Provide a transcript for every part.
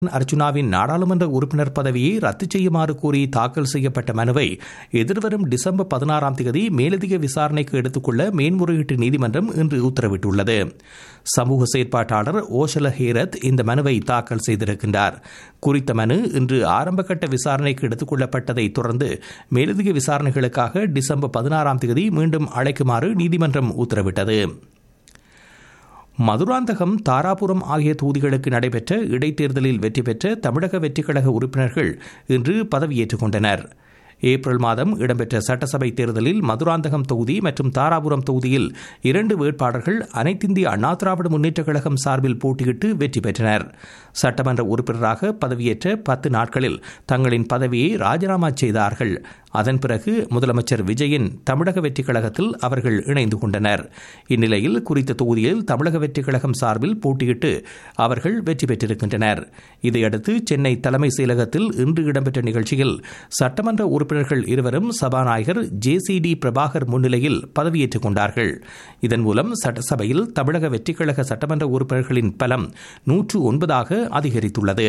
அர்ஜுனாவின் நாடாளுமன்ற உறுப்பினர் பதவியை ரத்து செய்யுமாறு கோரி தாக்கல் செய்யப்பட்ட மனுவை எதிர்வரும் டிசம்பர் பதினாறாம் தேதி மேலதிக விசாரணைக்கு எடுத்துக்கொள்ள மேன்முறையீட்டு நீதிமன்றம் இன்று உத்தரவிட்டுள்ளது சமூக செயற்பாட்டாளர் ஓஷல ஹேரத் இந்த மனுவை தாக்கல் செய்திருக்கின்றார் குறித்த மனு இன்று ஆரம்பகட்ட விசாரணைக்கு எடுத்துக் கொள்ளப்பட்டதை தொடர்ந்து மேலதிக விசாரணைகளுக்காக டிசம்பர் பதினாறாம் தேதி மீண்டும் அழைக்குமாறு நீதிமன்றம் உத்தரவிட்டது மதுராந்தகம் தாராபுரம் ஆகிய தொகுதிகளுக்கு நடைபெற்ற இடைத்தேர்தலில் வெற்றி பெற்ற தமிழக வெற்றிக்கழக உறுப்பினர்கள் இன்று பதவியேற்றுக் கொண்டனர் ஏப்ரல் மாதம் இடம்பெற்ற சட்டசபை தேர்தலில் மதுராந்தகம் தொகுதி மற்றும் தாராபுரம் தொகுதியில் இரண்டு வேட்பாளர்கள் அனைத்திந்திய அண்ணா திராவிட முன்னேற்றக் கழகம் சார்பில் போட்டியிட்டு வெற்றி பெற்றனர் சட்டமன்ற உறுப்பினராக பதவியேற்ற பத்து நாட்களில் தங்களின் பதவியை ராஜினாமா செய்தார்கள் அதன் பிறகு முதலமைச்சர் விஜயின் தமிழக வெற்றிக் கழகத்தில் அவர்கள் இணைந்து கொண்டனர் இந்நிலையில் குறித்த தொகுதியில் தமிழக வெற்றிக் கழகம் சார்பில் போட்டியிட்டு அவர்கள் வெற்றி பெற்றிருக்கின்றனர் இதையடுத்து சென்னை தலைமை செயலகத்தில் இன்று இடம்பெற்ற நிகழ்ச்சியில் சட்டமன்ற உறுப்பினர்கள் இருவரும் சபாநாயகர் ஜே சி டி பிரபாகர் முன்னிலையில் பதவியேற்றுக் கொண்டார்கள் இதன் மூலம் சட்டசபையில் தமிழக வெற்றிக் கழக சட்டமன்ற உறுப்பினர்களின் பலம் நூற்று ஒன்பதாக அதிகரித்துள்ளது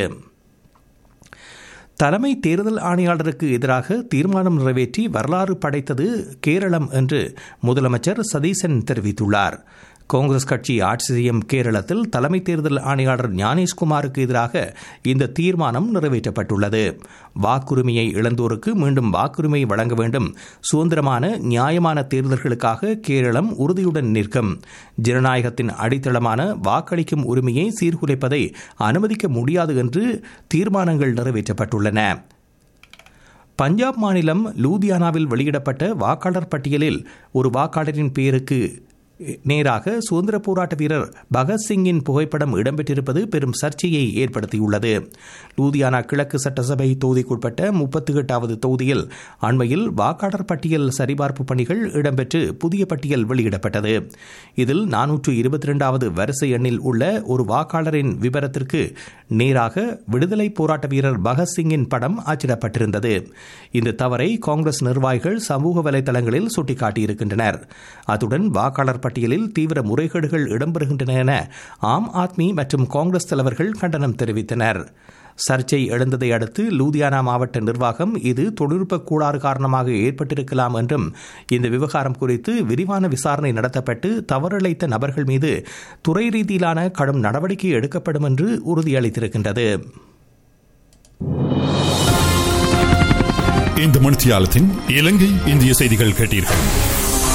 தலைமை தேர்தல் ஆணையாளருக்கு எதிராக தீர்மானம் நிறைவேற்றி வரலாறு படைத்தது கேரளம் என்று முதலமைச்சர் சதீசன் தெரிவித்துள்ளார் காங்கிரஸ் கட்சி ஆட்சி செய்யும் கேரளத்தில் தலைமை தேர்தல் ஆணையாளர் ஞானேஷ்குமாருக்கு எதிராக இந்த தீர்மானம் நிறைவேற்றப்பட்டுள்ளது வாக்குரிமையை இழந்தோருக்கு மீண்டும் வாக்குரிமை வழங்க வேண்டும் சுதந்திரமான நியாயமான தேர்தல்களுக்காக கேரளம் உறுதியுடன் நிற்கும் ஜனநாயகத்தின் அடித்தளமான வாக்களிக்கும் உரிமையை சீர்குலைப்பதை அனுமதிக்க முடியாது என்று தீர்மானங்கள் நிறைவேற்றப்பட்டுள்ளன பஞ்சாப் மாநிலம் லூதியானாவில் வெளியிடப்பட்ட வாக்காளர் பட்டியலில் ஒரு வாக்காளரின் பெயருக்கு நேராக சுதந்திர போராட்ட வீரர் பகத்சிங்கின் புகைப்படம் இடம்பெற்றிருப்பது பெரும் சர்ச்சையை ஏற்படுத்தியுள்ளது லூதியானா கிழக்கு சட்டசபை தொகுதிக்குட்பட்ட முப்பத்தி எட்டாவது தொகுதியில் அண்மையில் வாக்காளர் பட்டியல் சரிபார்ப்பு பணிகள் இடம்பெற்று புதிய பட்டியல் வெளியிடப்பட்டது இதில் நானூற்று இருபத்தி இரண்டாவது வரிசை எண்ணில் உள்ள ஒரு வாக்காளரின் விவரத்திற்கு நேராக விடுதலை போராட்ட வீரர் பகத்சிங்கின் படம் அச்சிடப்பட்டிருந்தது இந்த தவறை காங்கிரஸ் நிர்வாகிகள் சமூக வலைதளங்களில் சுட்டிக்காட்டியிருக்கின்றனர் அத்துடன் வாக்காளர் பட்டியலில் தீவிர முறைகேடுகள் இடம்பெறுகின்றன என ஆம் ஆத்மி மற்றும் காங்கிரஸ் தலைவர்கள் கண்டனம் தெரிவித்தனர் சர்ச்சை எழுந்ததை அடுத்து லூதியானா மாவட்ட நிர்வாகம் இது தொழில்நுட்ப கூடாறு காரணமாக ஏற்பட்டிருக்கலாம் என்றும் இந்த விவகாரம் குறித்து விரிவான விசாரணை நடத்தப்பட்டு தவறிழைத்த நபர்கள் மீது துறை ரீதியிலான கடும் நடவடிக்கை எடுக்கப்படும் என்று உறுதியளித்திருக்கின்றது இந்த மணித்தியாலத்தின் இலங்கை இந்திய செய்திகள் கேட்டீர்கள்